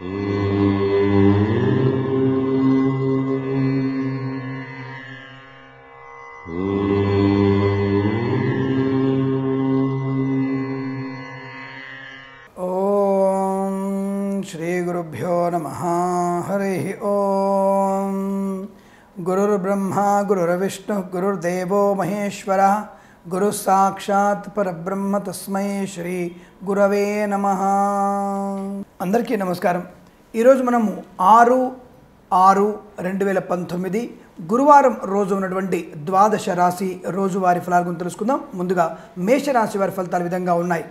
ఓం శ్రీ గురుభ్యో నమ హరి ఓం గురుర్బ్రహ్మ గురుర్విష్ణు గురుర్దేవో మహేశ్వర గురు సాక్షాత్ పరబ్రహ్మ తస్మై శ్రీ గురవే నమ అందరికీ నమస్కారం ఈరోజు మనము ఆరు ఆరు రెండు వేల పంతొమ్మిది గురువారం రోజు ఉన్నటువంటి ద్వాదశ రాశి రోజువారి ఫలాల గురించి తెలుసుకుందాం ముందుగా మేషరాశి వారి ఫలితాలు ఈ విధంగా ఉన్నాయి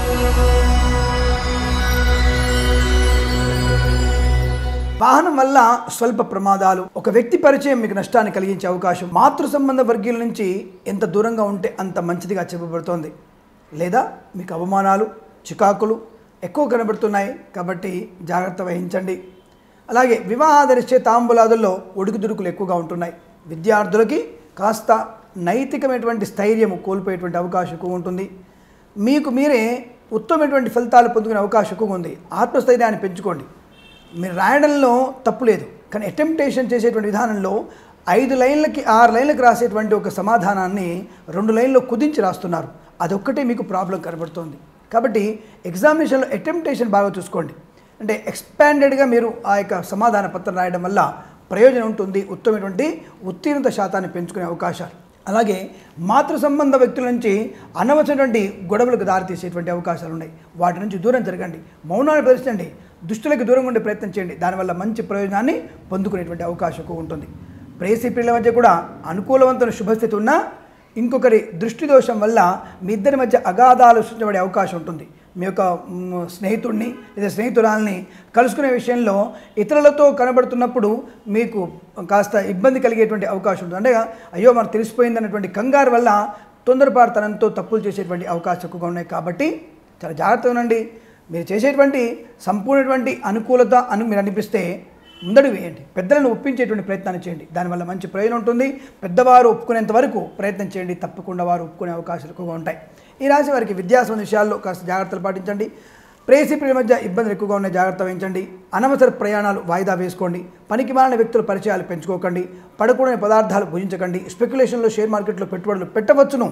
వాహనం వల్ల స్వల్ప ప్రమాదాలు ఒక వ్యక్తి పరిచయం మీకు నష్టాన్ని కలిగించే అవకాశం మాతృ సంబంధ వర్గీయుల నుంచి ఎంత దూరంగా ఉంటే అంత మంచిదిగా చెప్పబడుతోంది లేదా మీకు అవమానాలు చికాకులు ఎక్కువ కనబడుతున్నాయి కాబట్టి జాగ్రత్త వహించండి అలాగే వివాహాదరిచ్చే తాంబూలాదుల్లో ఒడుకుదుడుకులు ఎక్కువగా ఉంటున్నాయి విద్యార్థులకి కాస్త నైతికమైనటువంటి స్థైర్యం కోల్పోయేటువంటి అవకాశం ఎక్కువ ఉంటుంది మీకు మీరే ఉత్తమమైనటువంటి ఫలితాలు పొందుకునే అవకాశం ఎక్కువ ఉంది ఆత్మస్థైర్యాన్ని పెంచుకోండి మీరు రాయడంలో తప్పు లేదు కానీ అటెంప్టేషన్ చేసేటువంటి విధానంలో ఐదు లైన్లకి ఆరు లైన్లకు రాసేటువంటి ఒక సమాధానాన్ని రెండు లైన్లో కుదించి రాస్తున్నారు అదొక్కటే మీకు ప్రాబ్లం కనబడుతోంది కాబట్టి ఎగ్జామినేషన్లో అటెంప్టేషన్ బాగా చూసుకోండి అంటే ఎక్స్పాండెడ్గా మీరు ఆ యొక్క సమాధాన పత్రం రాయడం వల్ల ప్రయోజనం ఉంటుంది ఉత్తమమైనటువంటి ఉత్తీర్ణత శాతాన్ని పెంచుకునే అవకాశాలు అలాగే మాతృ సంబంధ వ్యక్తుల నుంచి అనవసరమైనటువంటి గొడవలకు దారితీసేటువంటి అవకాశాలు ఉన్నాయి వాటి నుంచి దూరం జరగండి మౌనాన్ని ప్రదర్శించండి దుష్టులకు దూరంగా ఉండే ప్రయత్నం చేయండి దానివల్ల మంచి ప్రయోజనాన్ని పొందుకునేటువంటి అవకాశం ఎక్కువ ఉంటుంది ప్రేసి పిల్లల మధ్య కూడా అనుకూలవంతమైన శుభస్థితి ఉన్నా ఇంకొకరి దృష్టి దోషం వల్ల మీ ఇద్దరి మధ్య అగాధాలు సృష్టించబడే అవకాశం ఉంటుంది మీ యొక్క మ్, స్నేహితుడిని లేదా స్నేహితురాల్ని కలుసుకునే విషయంలో ఇతరులతో కనబడుతున్నప్పుడు మీకు కాస్త ఇబ్బంది కలిగేటువంటి అవకాశం ఉంటుంది అంటే అయ్యో మనకు తెలిసిపోయింది అన్నటువంటి కంగారు వల్ల తొందరపాటుతనంతో తప్పులు చేసేటువంటి అవకాశం ఎక్కువగా ఉన్నాయి కాబట్టి చాలా జాగ్రత్తగా ఉండండి మీరు చేసేటువంటి సంపూర్ణటువంటి అనుకూలత అని మీరు అనిపిస్తే ముందడుగు వేయండి పెద్దలను ఒప్పించేటువంటి ప్రయత్నాన్ని చేయండి దానివల్ల మంచి ప్రయోజనం ఉంటుంది పెద్దవారు ఒప్పుకునేంత వరకు ప్రయత్నం చేయండి తప్పకుండా వారు ఒప్పుకునే అవకాశాలు ఎక్కువగా ఉంటాయి ఈ రాశి వారికి విద్యా సంబంధ విషయాల్లో కాస్త జాగ్రత్తలు పాటించండి ప్రేసి ప్రియుల మధ్య ఇబ్బందులు ఎక్కువగా ఉన్నాయి జాగ్రత్త వహించండి అనవసర ప్రయాణాలు వాయిదా వేసుకోండి పనికి మాలిన వ్యక్తుల పరిచయాలు పెంచుకోకండి పడకూడని పదార్థాలు భుజించకండి స్పెక్యులేషన్లో షేర్ మార్కెట్లో పెట్టుబడులు పెట్టవచ్చును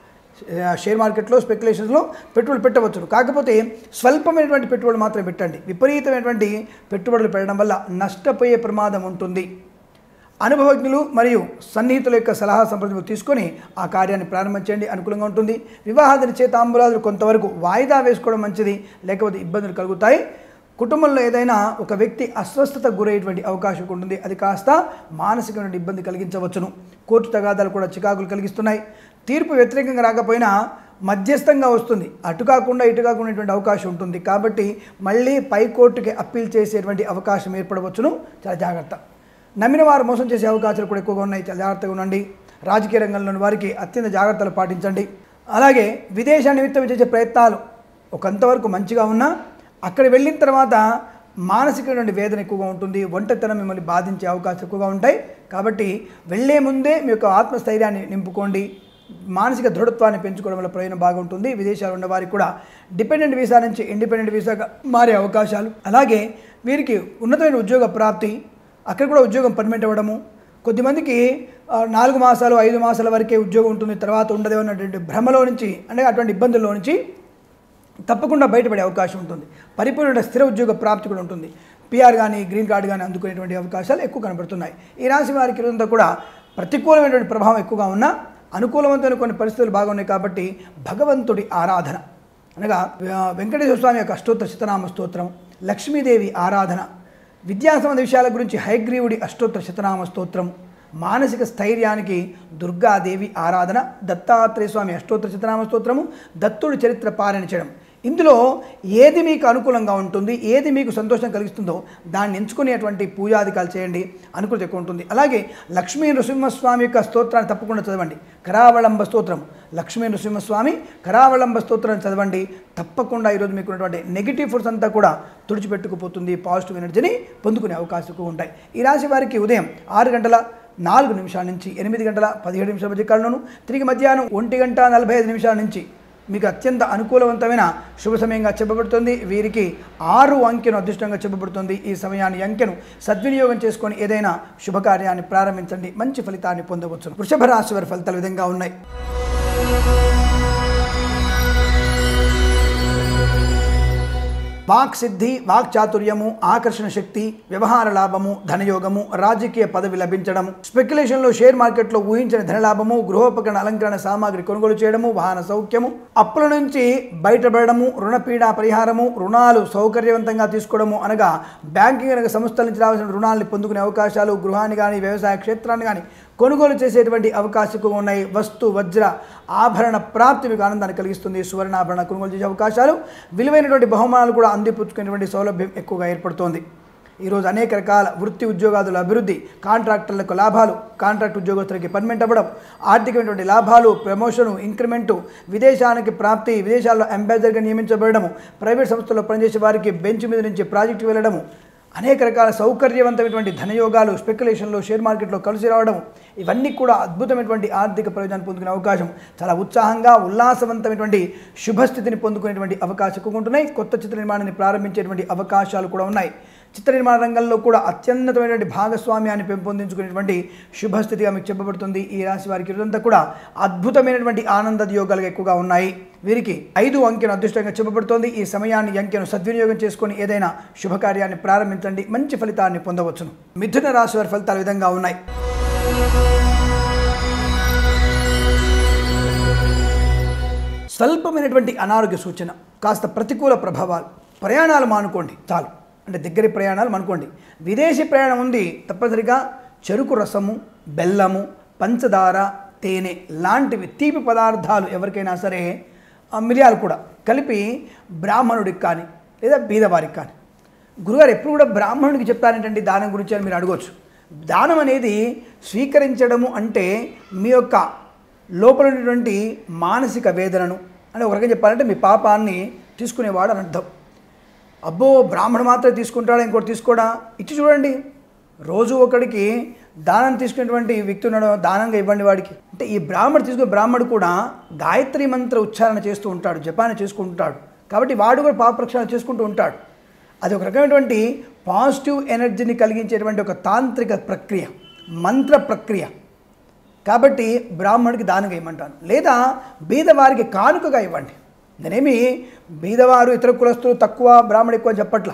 షేర్ మార్కెట్లో స్పెక్యులేషన్స్లో పెట్టుబడులు పెట్టవచ్చును కాకపోతే స్వల్పమైనటువంటి పెట్టుబడులు మాత్రమే పెట్టండి విపరీతమైనటువంటి పెట్టుబడులు పెట్టడం వల్ల నష్టపోయే ప్రమాదం ఉంటుంది అనుభవజ్ఞులు మరియు సన్నిహితుల యొక్క సలహా సంప్రదింపు తీసుకొని ఆ కార్యాన్ని ప్రారంభించండి అనుకూలంగా ఉంటుంది వివాహాదిని చేతాంబులాదులు కొంతవరకు వాయిదా వేసుకోవడం మంచిది లేకపోతే ఇబ్బందులు కలుగుతాయి కుటుంబంలో ఏదైనా ఒక వ్యక్తి అస్వస్థత గురయ్యేటువంటి అవకాశం ఉంటుంది అది కాస్త మానసికమైన ఇబ్బంది కలిగించవచ్చును కోర్టు తగాదాలు కూడా చికాకులు కలిగిస్తున్నాయి తీర్పు వ్యతిరేకంగా రాకపోయినా మధ్యస్థంగా వస్తుంది అటు కాకుండా ఇటు కాకుండా ఉన్నటువంటి అవకాశం ఉంటుంది కాబట్టి మళ్ళీ పై కోర్టుకి అప్పీల్ చేసేటువంటి అవకాశం ఏర్పడవచ్చును చాలా జాగ్రత్త నమ్మిన వారు మోసం చేసే అవకాశాలు కూడా ఎక్కువగా ఉన్నాయి చాలా జాగ్రత్తగా ఉండండి రాజకీయ రంగంలోని వారికి అత్యంత జాగ్రత్తలు పాటించండి అలాగే విదేశ నిమిత్తం చేసే ప్రయత్నాలు ఒకంతవరకు మంచిగా ఉన్నా అక్కడ వెళ్ళిన తర్వాత మానసికమైన వేదన ఎక్కువగా ఉంటుంది ఒంటరితనం మిమ్మల్ని బాధించే అవకాశాలు ఎక్కువగా ఉంటాయి కాబట్టి వెళ్ళే ముందే మీ యొక్క ఆత్మస్థైర్యాన్ని నింపుకోండి మానసిక దృఢత్వాన్ని పెంచుకోవడం వల్ల ప్రయోజనం బాగుంటుంది విదేశాలు ఉన్న వారికి కూడా డిపెండెంట్ వీసా నుంచి ఇండిపెండెంట్ వీసాగా మారే అవకాశాలు అలాగే వీరికి ఉన్నతమైన ఉద్యోగ ప్రాప్తి అక్కడ కూడా ఉద్యోగం పర్మిట్ అవ్వడము కొద్దిమందికి ఆ, నాలుగు మాసాలు ఐదు మాసాల వరకే ఉద్యోగం ఉంటుంది తర్వాత ఉండదు అన్నటువంటి భ్రమలో నుంచి అంటే అటువంటి ఇబ్బందుల్లో నుంచి తప్పకుండా బయటపడే అవకాశం ఉంటుంది పరిపూర్ణ స్థిర ఉద్యోగ ప్రాప్తి కూడా ఉంటుంది పిఆర్ కానీ గ్రీన్ కార్డు కానీ అందుకునేటువంటి అవకాశాలు ఎక్కువ కనబడుతున్నాయి ఈ రాశి వారికి రోజంతా కూడా ప్రతికూలమైనటువంటి ప్రభావం ఎక్కువగా ఉన్నా అనుకూలవంతమైన కొన్ని పరిస్థితులు బాగున్నాయి కాబట్టి భగవంతుడి ఆరాధన అనగా ఆ, వెంకటేశ్వర స్వామి యొక్క అష్టోత్తర శతనామ స్తోత్రం లక్ష్మీదేవి ఆరాధన విద్యా సంబంధ విషయాల గురించి హైగ్రీవుడి అష్టోత్తర శతనామ స్తోత్రం మానసిక స్థైర్యానికి దుర్గాదేవి ఆరాధన దత్తాత్రేయ స్వామి అష్టోత్తర శతనామ స్తోత్రము దత్తుడి చరిత్ర పారాయణ చేయడం ఇందులో ఏది మీకు అనుకూలంగా ఉంటుంది ఏది మీకు సంతోషం కలిగిస్తుందో దాన్ని ఎంచుకునేటువంటి పూజాధికాలు చేయండి అనుకూలత ఎక్కువ ఉంటుంది అలాగే లక్ష్మీ నృసింహస్వామి యొక్క స్తోత్రాన్ని తప్పకుండా చదవండి కరావళంబ స్తోత్రం లక్ష్మీ నృసింహస్వామి కరావళంబ స్తోత్రాన్ని చదవండి తప్పకుండా ఈరోజు మీకు ఉన్నటువంటి నెగిటివ్ ఫోర్స్ అంతా కూడా తుడిచిపెట్టుకుపోతుంది పాజిటివ్ ఎనర్జీని పొందుకునే అవకాశం ఎక్కువ ఉంటాయి ఈ రాశి వారికి ఉదయం ఆరు గంటల నాలుగు నిమిషాల నుంచి ఎనిమిది గంటల పదిహేడు నిమిషాల మధ్య కాలంలోను తిరిగి మధ్యాహ్నం ఒంటి గంట నలభై ఐదు నిమిషాల నుంచి మీకు అత్యంత అనుకూలవంతమైన శుభ సమయంగా చెప్పబడుతుంది వీరికి ఆరు అంకెను అదృష్టంగా చెప్పబడుతుంది ఈ సమయాన్ని అంకెను సద్వినియోగం చేసుకొని ఏదైనా శుభకార్యాన్ని ప్రారంభించండి మంచి ఫలితాన్ని పొందవచ్చు వృషభ రాశి వారి ఫలితాలు ఈ విధంగా ఉన్నాయి వాక్ సిద్ధి వాక్ చాతుర్యము ఆకర్షణ శక్తి వ్యవహార లాభము ధనయోగము రాజకీయ పదవి లభించడము స్పెక్యులేషన్లో షేర్ మార్కెట్లో ఊహించిన ధనలాభము గృహోపకరణ అలంకరణ సామాగ్రి కొనుగోలు చేయడము వాహన సౌఖ్యము అప్పుల నుంచి బయటపడము రుణపీడ పరిహారము రుణాలు సౌకర్యవంతంగా తీసుకోవడము అనగా బ్యాంకింగ్ రంగ సంస్థల నుంచి రావాల్సిన రుణాలను పొందుకునే అవకాశాలు గృహాన్ని కానీ వ్యవసాయ క్షేత్రాన్ని కానీ కొనుగోలు చేసేటువంటి అవకాశాలు ఉన్నాయి వస్తు వజ్ర ఆభరణ ప్రాప్తి మీకు ఆనందాన్ని కలిగిస్తుంది సువర్ణాభరణ కొనుగోలు చేసే అవకాశాలు విలువైనటువంటి బహుమానాలు కూడా అందిపుచ్చుకునేటువంటి సౌలభ్యం ఎక్కువగా ఏర్పడుతోంది ఈరోజు అనేక రకాల వృత్తి ఉద్యోగాదుల అభివృద్ధి కాంట్రాక్టర్లకు లాభాలు కాంట్రాక్ట్ ఉద్యోగస్తులకి పర్మనెంట్ అవ్వడం ఆర్థికమైనటువంటి లాభాలు ప్రమోషను ఇంక్రిమెంటు విదేశానికి ప్రాప్తి విదేశాల్లో అంబాసిడర్గా నియమించబడము ప్రైవేట్ సంస్థల్లో పనిచేసే వారికి బెంచ్ మీద నుంచి ప్రాజెక్టు వెళ్ళడము అనేక రకాల సౌకర్యవంతమైనటువంటి ధనయోగాలు స్పెక్యులేషన్లో షేర్ మార్కెట్లో కలిసి రావడం ఇవన్నీ కూడా అద్భుతమైనటువంటి ఆర్థిక ప్రయోజనాన్ని పొందుకునే అవకాశం చాలా ఉత్సాహంగా ఉల్లాసవంతమైనటువంటి శుభస్థితిని పొందుకునేటువంటి అవకాశం ఎక్కువగా ఉంటున్నాయి కొత్త చిత్ర నిర్మాణాన్ని ప్రారంభించేటువంటి అవకాశాలు కూడా ఉన్నాయి చిత్ర నిర్మాణ రంగంలో కూడా అత్యున్నతమైనటువంటి భాగస్వామ్యాన్ని పెంపొందించుకునేటువంటి శుభస్థితిగా మీకు చెప్పబడుతుంది ఈ రాశి వారికి ఇదంతా కూడా అద్భుతమైనటువంటి ఆనంద యోగాలుగా ఎక్కువగా ఉన్నాయి వీరికి ఐదు అంకెను అదృష్టంగా చెప్పబడుతోంది ఈ సమయాన్ని ఈ అంకెను సద్వినియోగం చేసుకొని ఏదైనా శుభకార్యాన్ని ప్రారంభించండి మంచి ఫలితాన్ని పొందవచ్చును మిథున రాశి వారి ఫలితాలు ఈ విధంగా ఉన్నాయి స్వల్పమైనటువంటి అనారోగ్య సూచన కాస్త ప్రతికూల ప్రభావాలు ప్రయాణాలు మానుకోండి చాలు అంటే దగ్గరి ప్రయాణాలు మానుకోండి విదేశీ ప్రయాణం ఉంది తప్పనిసరిగా చెరుకు రసము బెల్లము పంచదార తేనె లాంటివి తీపి పదార్థాలు ఎవరికైనా సరే ఆ మిరియాలు కూడా కలిపి బ్రాహ్మణుడికి కానీ లేదా బీదవారికి కానీ గురుగారు ఎప్పుడు కూడా బ్రాహ్మణుడికి చెప్తారేంటండి దానం గురించి అని మీరు అడగవచ్చు దానం అనేది స్వీకరించడము అంటే మీ యొక్క లోపల ఉన్నటువంటి మానసిక వేదనను అంటే ఒక రకంగా చెప్పాలంటే మీ పాపాన్ని తీసుకునేవాడు అని అర్థం అబ్బో బ్రాహ్మణుడు మాత్రమే తీసుకుంటాడా ఇంకోటి తీసుకోడా ఇచ్చి చూడండి రోజు ఒకడికి దానం తీసుకునేటువంటి వ్యక్తి ఉన్నాడు దానంగా ఇవ్వండి వాడికి అంటే ఈ బ్రాహ్మడు తీసుకునే బ్రాహ్మడు కూడా గాయత్రి మంత్ర ఉచ్చారణ చేస్తూ ఉంటాడు జపాన చేసుకుంటాడు కాబట్టి వాడు కూడా పాప ప్రక్షాళన చేసుకుంటూ ఉంటాడు అది ఒక రకమైనటువంటి పాజిటివ్ ఎనర్జీని కలిగించేటువంటి ఒక తాంత్రిక ప్రక్రియ మంత్ర ప్రక్రియ కాబట్టి బ్రాహ్మణుడికి దానంగా ఇవ్వమంటాను లేదా బీదవారికి కానుకగా ఇవ్వండి నేనేమి బీదవారు ఇతర కులస్తులు తక్కువ బ్రాహ్మణుడు ఎక్కువ అని చెప్పట్లా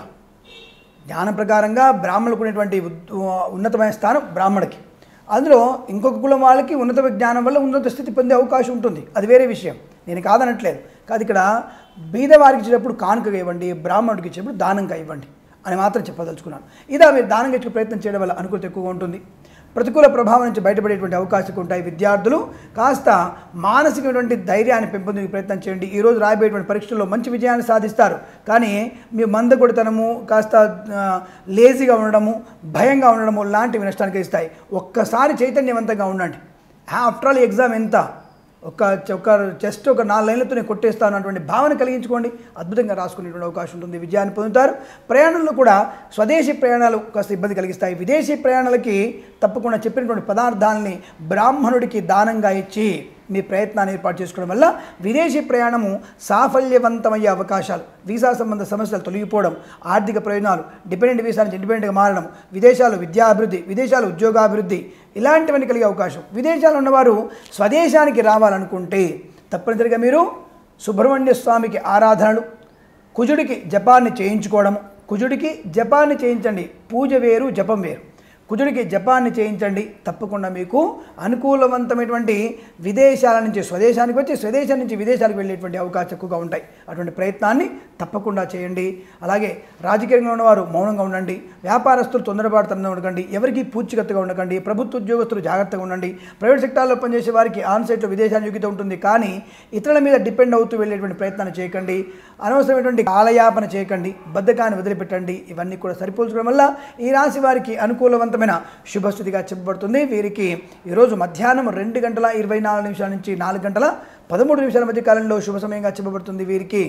జ్ఞానం ప్రకారంగా బ్రాహ్మణులకు ఉన్నటువంటి ఉద్- ఉన్నతమైన స్థానం బ్రాహ్మణుడికి అందులో ఇంకొక కులం వాళ్ళకి ఉన్నత జ్ఞానం వల్ల ఉన్నత స్థితి పొందే అవకాశం ఉంటుంది అది వేరే విషయం నేను కాదనట్లేదు కాదు ఇక్కడ బీదవారికి ఇచ్చేటప్పుడు కానుకగా ఇవ్వండి బ్రాహ్మణుడికి ఇచ్చేటప్పుడు దానంగా ఇవ్వండి అని మాత్రం చెప్పదలుచుకున్నాను ఇదా మీరు దానంగా ఇచ్చే ప్రయత్నం చేయడం వల్ల అనుకూలత ఎక్కువగా ఉంటుంది ప్రతికూల ప్రభావం నుంచి బయటపడేటువంటి అవకాశాలు ఉంటాయి విద్యార్థులు కాస్త మానసికమైనటువంటి ధైర్యాన్ని పెంపొందించే ప్రయత్నం చేయండి ఈరోజు రాయబోయేటువంటి పరీక్షల్లో మంచి విజయాన్ని సాధిస్తారు కానీ మీ మందకొడితనము కాస్త ఆ, లేజీగా ఉండడము భయంగా ఉండడము లాంటివి నష్టానికి ఇస్తాయి ఒక్కసారి చైతన్యవంతంగా ఉండండి ఆఫ్టర్ ఆల్ ఎగ్జామ్ ఎంత ఒక ఒక జస్ట్ ఒక నాలుగు లైన్లతో నేను కొట్టేస్తాను అన్నటువంటి భావన కలిగించుకోండి అద్భుతంగా రాసుకునేటువంటి అవకాశం ఉంటుంది విజయాన్ని పొందుతారు ప్రయాణంలో కూడా స్వదేశీ ప్రయాణాలు కాస్త ఇబ్బంది కలిగిస్తాయి విదేశీ ప్రయాణాలకి తప్పకుండా చెప్పినటువంటి పదార్థాలని బ్రాహ్మణుడికి దానంగా ఇచ్చి మీ ప్రయత్నాన్ని ఏర్పాటు చేసుకోవడం వల్ల విదేశీ ప్రయాణము సాఫల్యవంతమయ్యే అవకాశాలు వీసా సంబంధ సమస్యలు తొలగిపోవడం ఆర్థిక ప్రయోజనాలు డిపెండెంట్ వీసా నుంచి ఇండిపెండెంట్గా మారడం విదేశాలు విద్యాభివృద్ధి విదేశాలు ఉద్యోగాభివృద్ధి ఇలాంటివన్నీ కలిగే అవకాశం విదేశాల్లో ఉన్నవారు స్వదేశానికి రావాలనుకుంటే తప్పనిసరిగా మీరు సుబ్రహ్మణ్య స్వామికి ఆరాధనలు కుజుడికి జపాన్ని చేయించుకోవడము కుజుడికి జపాన్ని చేయించండి పూజ వేరు జపం వేరు కుజుడికి జపాన్ని చేయించండి తప్పకుండా మీకు అనుకూలవంతమైనటువంటి విదేశాల నుంచి స్వదేశానికి వచ్చి స్వదేశం నుంచి విదేశాలకు వెళ్ళేటువంటి అవకాశం ఎక్కువగా ఉంటాయి అటువంటి ప్రయత్నాన్ని తప్పకుండా చేయండి అలాగే రాజకీయంగా ఉన్నవారు మౌనంగా ఉండండి వ్యాపారస్తులు తొందరపాటుతనంగా ఉండకండి ఎవరికి పూచికత్తుగా ఉండకండి ప్రభుత్వ ఉద్యోగస్తులు జాగ్రత్తగా ఉండండి ప్రైవేట్ సెక్టార్లో పనిచేసే వారికి ఆన్ సైట్లో విదేశాల యోగ్యత ఉంటుంది కానీ ఇతరుల మీద డిపెండ్ అవుతూ వెళ్ళేటువంటి ప్రయత్నాన్ని చేయకండి అనవసరమైనటువంటి కాలయాపన చేయకండి బద్ధకాన్ని వదిలిపెట్టండి ఇవన్నీ కూడా సరిపోల్చడం వల్ల ఈ రాశి వారికి అనుకూలవంతమైన శుభస్థితిగా చెప్పబడుతుంది వీరికి ఈరోజు మధ్యాహ్నం రెండు గంటల ఇరవై నాలుగు నిమిషాల నుంచి నాలుగు గంటల పదమూడు నిమిషాల మధ్య కాలంలో శుభ సమయంగా చెప్పబడుతుంది వీరికి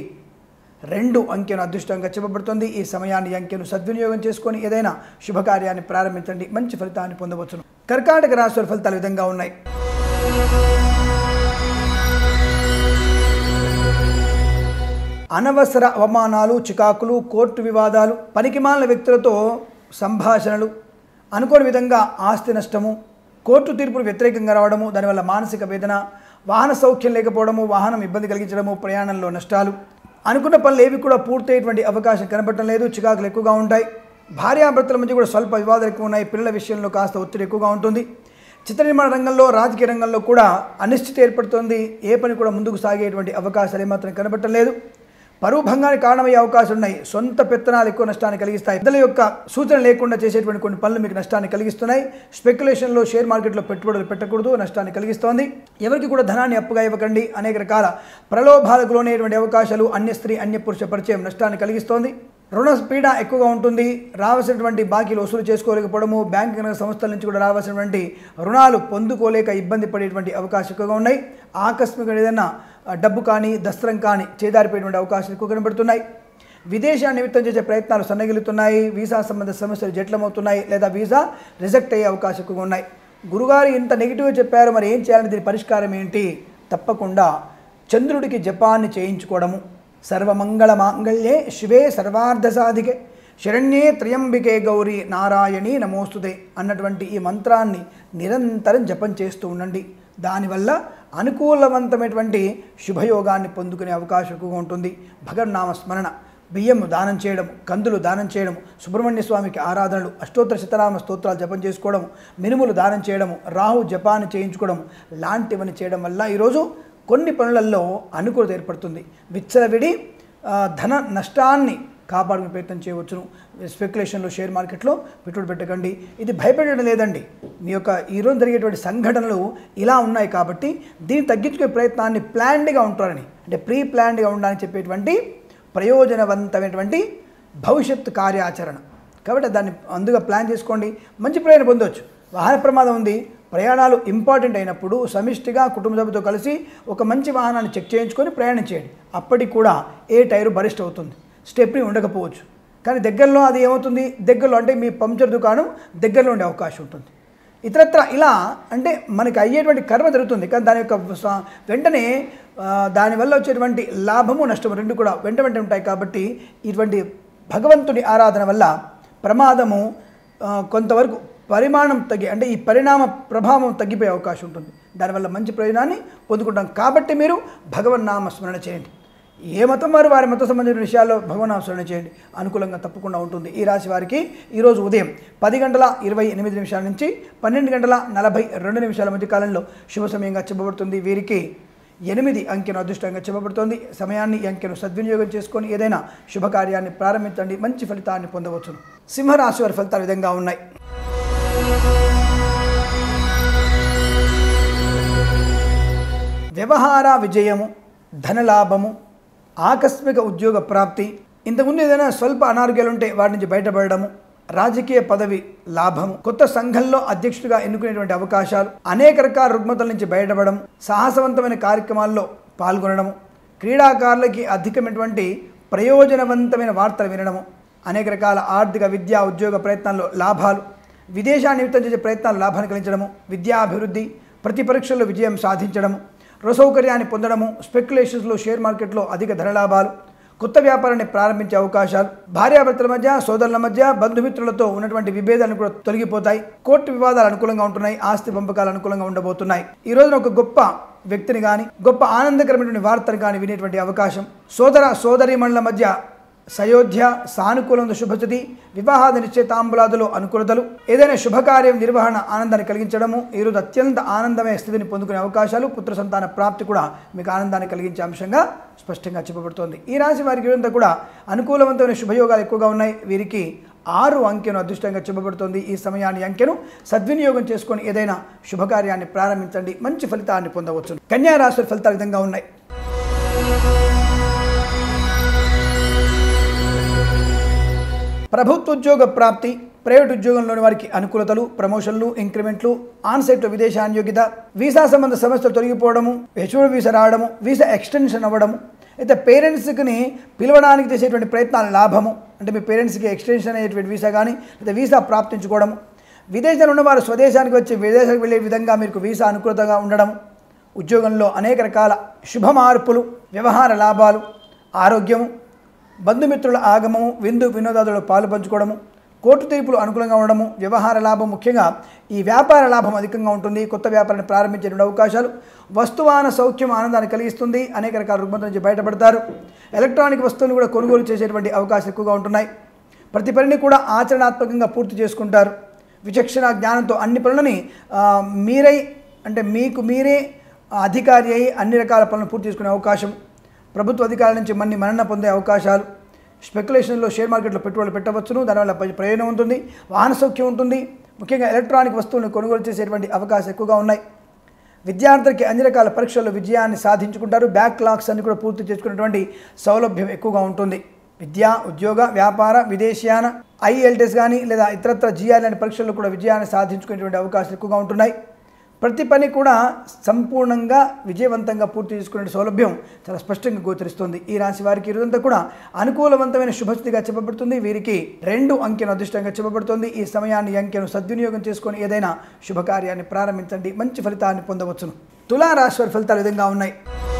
రెండు అంకెను అదృష్టంగా చెప్పబడుతుంది ఈ సమయాన్ని ఈ అంకెను సద్వినియోగం చేసుకొని ఏదైనా శుభకార్యాన్ని ప్రారంభించండి మంచి ఫలితాన్ని పొందవచ్చును కర్కాటక రాశి వారి ఫలితాలు ఈ విధంగా ఉన్నాయి అనవసర అవమానాలు చికాకులు కోర్టు వివాదాలు పనికిమాలిన వ్యక్తులతో సంభాషణలు అనుకోని విధంగా ఆస్తి నష్టము కోర్టు తీర్పులు వ్యతిరేకంగా రావడము దానివల్ల మానసిక వేదన వాహన సౌఖ్యం లేకపోవడము వాహనం ఇబ్బంది కలిగించడము ప్రయాణంలో నష్టాలు అనుకున్న పనులు ఏవి కూడా పూర్తయ్యేటువంటి అవకాశం కనపడటం లేదు చికాకులు ఎక్కువగా ఉంటాయి భార్యాభర్తల మధ్య కూడా స్వల్ప వివాదాలు ఎక్కువ ఉన్నాయి పిల్లల విషయంలో కాస్త ఒత్తిడి ఎక్కువగా ఉంటుంది చిత్ర నిర్మాణ రంగంలో రాజకీయ రంగంలో కూడా అనిశ్చితి ఏర్పడుతుంది ఏ పని కూడా ముందుకు సాగేటువంటి అవకాశాలు ఏమాత్రం కనబడటం లేదు పరువు భంగానికి కారణమయ్యే అవకాశాలు ఉన్నాయి సొంత పెత్తనాలు ఎక్కువ నష్టాన్ని కలిగిస్తాయి పెద్దల యొక్క సూచన లేకుండా చేసేటువంటి కొన్ని పనులు మీకు నష్టాన్ని కలిగిస్తున్నాయి స్పెక్యులేషన్లో షేర్ మార్కెట్లో పెట్టుబడులు పెట్టకూడదు నష్టాన్ని కలిగిస్తోంది ఎవరికి కూడా ధనాన్ని అప్పుగా ఇవ్వకండి అనేక రకాల ప్రలోభాలకు లోనేటువంటి అవకాశాలు అన్య స్త్రీ అన్య పురుష పరిచయం నష్టాన్ని కలిగిస్తోంది రుణ పీడ ఎక్కువగా ఉంటుంది రావాల్సినటువంటి బాకీలు వసూలు చేసుకోలేకపోవడము బ్యాంక్ రంగ సంస్థల నుంచి కూడా రావాల్సినటువంటి రుణాలు పొందుకోలేక ఇబ్బంది పడేటువంటి అవకాశం ఎక్కువగా ఉన్నాయి ఆకస్మిక ఏదైనా డబ్బు కానీ దస్త్రం కానీ చేదారిపోయేటువంటి అవకాశాలు ఎక్కువ కనబడుతున్నాయి విదేశా నిమిత్తం చేసే ప్రయత్నాలు సన్నగిలుతున్నాయి వీసా సంబంధ సమస్యలు జట్లమవుతున్నాయి లేదా వీసా రిజెక్ట్ అయ్యే అవకాశం ఎక్కువగా ఉన్నాయి గురుగారు ఇంత నెగిటివ్గా చెప్పారు మరి ఏం చేయాలని దీని పరిష్కారం ఏంటి తప్పకుండా చంద్రుడికి జపాన్ని చేయించుకోవడము సర్వమంగళ మాంగళ్యే శివే సర్వార్థ సాధికే శరణ్యే త్రయంబికే గౌరీ నారాయణి నమోస్తుతే అన్నటువంటి ఈ మంత్రాన్ని నిరంతరం జపం చేస్తూ ఉండండి దానివల్ల అనుకూలవంతమైనటువంటి శుభయోగాన్ని పొందుకునే అవకాశం ఎక్కువగా ఉంటుంది భగవన్నామ స్మరణ బియ్యం దానం చేయడం కందులు దానం చేయడం సుబ్రహ్మణ్య స్వామికి ఆరాధనలు అష్టోత్తర శతనామ స్తోత్రాలు జపం చేసుకోవడం మినుములు దానం చేయడము రాహు జపాన్ని చేయించుకోవడం లాంటివన్నీ చేయడం వల్ల ఈరోజు కొన్ని పనులలో అనుకూలత ఏర్పడుతుంది విచ్చలవిడి ఆ, ధన నష్టాన్ని కాపాడుకునే ప్రయత్నం చేయవచ్చును స్పెక్యులేషన్లో షేర్ మార్కెట్లో పెట్టుబడి పెట్టకండి ఇది భయపెట్టడం లేదండి మీ యొక్క ఈరోజు జరిగేటువంటి సంఘటనలు ఇలా ఉన్నాయి కాబట్టి దీన్ని తగ్గించుకునే ప్రయత్నాన్ని ప్లాన్డ్గా ఉంటారని అంటే ప్రీ ప్లాన్డ్గా ఉండాలని చెప్పేటువంటి ప్రయోజనవంతమైనటువంటి భవిష్యత్తు కార్యాచరణ కాబట్టి దాన్ని అందుగా ప్లాన్ చేసుకోండి మంచి ప్రయోజనం పొందవచ్చు వాహన ప్రమాదం ఉంది ప్రయాణాలు ఇంపార్టెంట్ అయినప్పుడు సమిష్టిగా కుటుంబ సభ్యులతో కలిసి ఒక మంచి వాహనాన్ని చెక్ చేయించుకొని ప్రయాణం చేయండి అప్పటికి కూడా ఏ టైరు బరిస్ట్ అవుతుంది స్టెప్ని ఉండకపోవచ్చు కానీ దగ్గరలో అది ఏమవుతుంది దగ్గరలో అంటే మీ పంచర్ దుకాణం దగ్గరలో ఉండే అవకాశం ఉంటుంది ఇతరత్ర ఇలా అంటే మనకి అయ్యేటువంటి కర్మ జరుగుతుంది కానీ దాని యొక్క స్వ- వెంటనే ఆ, దానివల్ల వచ్చేటువంటి లాభము నష్టము రెండు కూడా వెంట వెంట ఉంటాయి కాబట్టి ఇటువంటి భగవంతుడి ఆరాధన వల్ల ప్రమాదము ఆ, కొంతవరకు పరిమాణం తగ్గి అంటే ఈ పరిణామ ప్రభావం తగ్గిపోయే అవకాశం ఉంటుంది దానివల్ల మంచి ప్రయోజనాన్ని పొందుకుంటాం కాబట్టి మీరు భగవన్నామ స్మరణ చేయండి ఏ మతం వారు వారి మత సంబంధించిన విషయాల్లో భగవన్నామ స్మరణ చేయండి అనుకూలంగా తప్పకుండా ఉంటుంది ఈ రాశి వారికి ఈరోజు ఉదయం పది గంటల ఇరవై ఎనిమిది నిమిషాల నుంచి పన్నెండు గంటల నలభై రెండు నిమిషాల మధ్య కాలంలో శుభ సమయంగా చెప్పబడుతుంది వీరికి ఎనిమిది అంకెను అదృష్టంగా చెప్పబడుతోంది సమయాన్ని ఈ అంకెను సద్వినియోగం చేసుకొని ఏదైనా శుభకార్యాన్ని ప్రారంభించండి మంచి ఫలితాన్ని పొందవచ్చును సింహరాశి వారి ఫలితాలు ఈ విధంగా ఉన్నాయి వ్యవహార విజయము ధనలాభము ఆకస్మిక ఉద్యోగ ప్రాప్తి ఇంతకుముందు ఏదైనా స్వల్ప అనారోగ్యాలు ఉంటే వాటి నుంచి బయటపడడము రాజకీయ పదవి లాభము కొత్త సంఘంలో అధ్యక్షుడిగా ఎన్నుకునేటువంటి అవకాశాలు అనేక రకాల రుగ్మతల నుంచి బయటపడడం సాహసవంతమైన కార్యక్రమాల్లో పాల్గొనడము క్రీడాకారులకి అధికమైనటువంటి ప్రయోజనవంతమైన వార్తలు వినడము అనేక రకాల ఆర్థిక విద్యా ఉద్యోగ ప్రయత్నాల్లో లాభాలు విదేశా నిమిత్తం చేసే ప్రయత్నాలు లాభాన్ని కలిగించడము విద్యాభివృద్ధి ప్రతి పరీక్షల్లో విజయం సాధించడము రుసౌకర్యాన్ని పొందడము స్పెక్యులేషన్స్లో షేర్ మార్కెట్లో అధిక ధనలాభాలు కొత్త వ్యాపారాన్ని ప్రారంభించే అవకాశాలు భార్యాభర్తల మధ్య సోదరుల మధ్య బంధుమిత్రులతో ఉన్నటువంటి విభేదాలు కూడా తొలగిపోతాయి కోర్టు వివాదాలు అనుకూలంగా ఉంటున్నాయి ఆస్తి పంపకాలు అనుకూలంగా ఉండబోతున్నాయి ఈ రోజున ఒక గొప్ప వ్యక్తిని కానీ గొప్ప ఆనందకరమైనటువంటి వార్తను కానీ వినేటువంటి అవకాశం సోదర సోదరీమణుల మధ్య సయోధ్య సానుకూలంద శుభస్థితి వివాహాద నిశ్చయితాంబులాదులో అనుకూలతలు ఏదైనా శుభకార్యం నిర్వహణ ఆనందాన్ని కలిగించడము ఈరోజు అత్యంత ఆనందమైన స్థితిని పొందుకునే అవకాశాలు పుత్ర సంతాన ప్రాప్తి కూడా మీకు ఆనందాన్ని కలిగించే అంశంగా స్పష్టంగా చెప్పబడుతోంది ఈ రాశి వారికి ఇదంతా కూడా అనుకూలవంతమైన శుభయోగాలు ఎక్కువగా ఉన్నాయి వీరికి ఆరు అంకెను అదృష్టంగా చెప్పబడుతోంది ఈ సమయాన్ని ఈ అంకెను సద్వినియోగం చేసుకొని ఏదైనా శుభకార్యాన్ని ప్రారంభించండి మంచి ఫలితాన్ని పొందవచ్చు కన్యా రాశి వారి ఫలితాలు ఈ విధంగా ఉన్నాయి ప్రభుత్వ ఉద్యోగ ప్రాప్తి ప్రైవేట్ ఉద్యోగంలోని వారికి అనుకూలతలు ప్రమోషన్లు ఇంక్రిమెంట్లు ఆన్సైట్లో విదేశాన్యోగ్యత వీసా సంబంధ సమస్యలు తొలగిపోవడము హెచ్ఓడి వీసా రావడము వీసా ఎక్స్టెన్షన్ అవ్వడము అయితే పేరెంట్స్కి పిలవడానికి చేసేటువంటి ప్రయత్నాల లాభము అంటే మీ పేరెంట్స్కి ఎక్స్టెన్షన్ అయ్యేటువంటి వీసా కానీ లేదా వీసా ప్రాప్తించుకోవడము విదేశాలు ఉన్నవారు స్వదేశానికి వచ్చి విదేశానికి వెళ్ళే విధంగా మీకు వీసా అనుకూలతగా ఉండడం ఉద్యోగంలో అనేక రకాల శుభ మార్పులు వ్యవహార లాభాలు ఆరోగ్యము బంధుమిత్రుల ఆగమము విందు వినోదాదులు పాలు పంచుకోవడము కోర్టు తీర్పులు అనుకూలంగా ఉండడము వ్యవహార లాభం ముఖ్యంగా ఈ వ్యాపార లాభం అధికంగా ఉంటుంది కొత్త వ్యాపారాన్ని ప్రారంభించేటువంటి అవకాశాలు వస్తువాన సౌఖ్యం ఆనందాన్ని కలిగిస్తుంది అనేక రకాల రుగ్మతల నుంచి బయటపడతారు ఎలక్ట్రానిక్ వస్తువులు కూడా కొనుగోలు చేసేటువంటి అవకాశాలు ఎక్కువగా ఉంటున్నాయి ప్రతి పనిని కూడా ఆచరణాత్మకంగా పూర్తి చేసుకుంటారు విచక్షణ జ్ఞానంతో అన్ని పనులని ఆ, మీరై అంటే మీకు మీరే అధికారి అయి అన్ని రకాల పనులను పూర్తి చేసుకునే అవకాశం ప్రభుత్వ అధికారుల నుంచి మన్ని మరణ పొందే అవకాశాలు స్పెక్యులేషన్లో షేర్ మార్కెట్లో పెట్టుబడులు పెట్టవచ్చును దానివల్ల ప- ప్రయోజనం ఉంటుంది వాహన సౌఖ్యం ఉంటుంది ముఖ్యంగా ఎలక్ట్రానిక్ వస్తువులను కొనుగోలు చేసేటువంటి అవకాశాలు ఎక్కువగా ఉన్నాయి విద్యార్థులకి అన్ని రకాల పరీక్షల్లో విజయాన్ని సాధించుకుంటారు బ్యాక్ లాక్స్ అన్ని కూడా పూర్తి చేసుకునేటువంటి సౌలభ్యం ఎక్కువగా ఉంటుంది విద్య ఉద్యోగ వ్యాపార విదేశీయాన ఐఎల్టీఎస్ కానీ లేదా ఇతరత్ర జిఆర్ లాంటి పరీక్షల్లో కూడా విజయాన్ని సాధించుకునేటువంటి అవకాశాలు ఎక్కువగా ఉంటున్నాయి ప్రతి పని కూడా సంపూర్ణంగా విజయవంతంగా పూర్తి చేసుకునే సౌలభ్యం చాలా స్పష్టంగా గోచరిస్తుంది ఈ రాశి వారికి ఈ రోజంతా కూడా అనుకూలవంతమైన శుభస్థితిగా చెప్పబడుతుంది వీరికి రెండు అంకెను అదృష్టంగా చెప్పబడుతుంది ఈ సమయాన్ని ఈ అంకెను సద్వినియోగం చేసుకొని ఏదైనా శుభకార్యాన్ని ప్రారంభించండి మంచి ఫలితాన్ని పొందవచ్చును తులా రాశి వారి ఫలితాలు ఈ విధంగా ఉన్నాయి